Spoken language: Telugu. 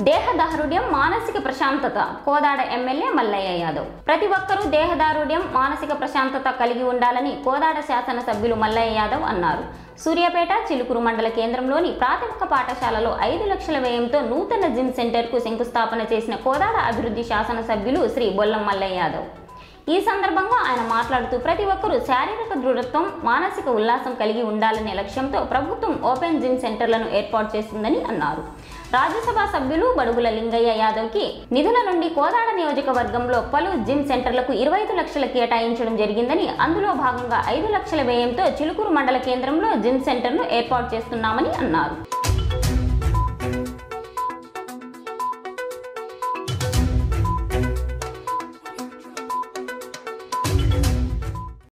దేహదారుఢ్యం మానసిక ప్రశాంతత కోదాడ ఎమ్మెల్యే మల్లయ్య యాదవ్ ప్రతి ఒక్కరూ దేహదారుఢ్యం మానసిక ప్రశాంతత కలిగి ఉండాలని కోదాడ శాసనసభ్యులు మల్లయ్య యాదవ్ అన్నారు సూర్యాపేట చిలుకూరు మండల కేంద్రంలోని ప్రాథమిక పాఠశాలలో ఐదు లక్షల వ్యయంతో నూతన జిమ్ సెంటర్కు శంకుస్థాపన చేసిన కోదాడ అభివృద్ధి శాసనసభ్యులు శ్రీ బొల్లం మల్లయ్య యాదవ్ ఈ సందర్భంగా ఆయన మాట్లాడుతూ ప్రతి ఒక్కరూ శారీరక దృఢత్వం మానసిక ఉల్లాసం కలిగి ఉండాలనే లక్ష్యంతో ప్రభుత్వం ఓపెన్ జిమ్ సెంటర్లను ఏర్పాటు చేస్తుందని అన్నారు రాజ్యసభ సభ్యులు బడుగుల లింగయ్య యాదవ్కి నిధుల నుండి కోదాడ నియోజకవర్గంలో పలు జిమ్ సెంటర్లకు ఇరవై ఐదు లక్షలు కేటాయించడం జరిగిందని అందులో భాగంగా ఐదు లక్షల వ్యయంతో చిలుకూరు మండల కేంద్రంలో జిమ్ సెంటర్ను ఏర్పాటు చేస్తున్నామని అన్నారు